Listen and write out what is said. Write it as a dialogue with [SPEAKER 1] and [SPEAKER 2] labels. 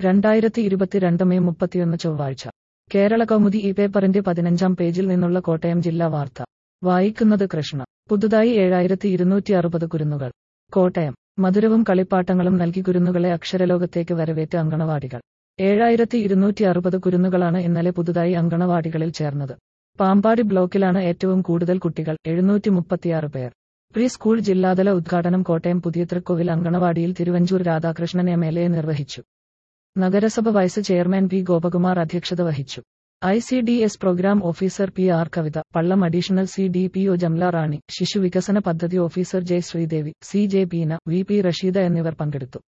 [SPEAKER 1] രണ്ടായിരത്തി ഇരുപത്തിരണ്ട് മെയ് മുപ്പത്തിയൊന്ന് ചൊവ്വാഴ്ച കേരള കൗമുദി ഈ പേപ്പറിന്റെ പതിനഞ്ചാം പേജിൽ നിന്നുള്ള കോട്ടയം ജില്ലാ വാർത്ത വായിക്കുന്നത് കൃഷ്ണ പുതുതായി ഏഴായിരത്തി ഇരുന്നൂറ്റി അറുപത് കുരുന്നുകൾ കോട്ടയം മധുരവും കളിപ്പാട്ടങ്ങളും നൽകി കുരുന്നുകളെ അക്ഷരലോകത്തേക്ക് വരവേറ്റ അങ്കണവാടികൾ ഏഴായിരത്തി ഇരുന്നൂറ്റി അറുപത് കുരുന്നുകളാണ് ഇന്നലെ പുതുതായി അങ്കണവാടികളിൽ ചേർന്നത് പാമ്പാടി ബ്ലോക്കിലാണ് ഏറ്റവും കൂടുതൽ കുട്ടികൾ എഴുന്നൂറ്റി മുപ്പത്തിയാറ് പേർ പ്രീ സ്കൂൾ ജില്ലാതല ഉദ്ഘാടനം കോട്ടയം പുതിയ തൃക്കോവിൽ അങ്കണവാടിയിൽ Thiruvanchoor Radhakrishnan M L A നിർവഹിച്ചു നഗരസഭ വൈസ് ചെയർമാൻ പി ഗോപകുമാർ അധ്യക്ഷത വഹിച്ചു I C D S programme officer P R Kavitha Pallam additional C D P O Jamla Rani ശിശു വികസന പദ്ധതി officer J Sreedevi C J Beena V P Rasheeda എന്നിവർ പങ്കെടുത്തു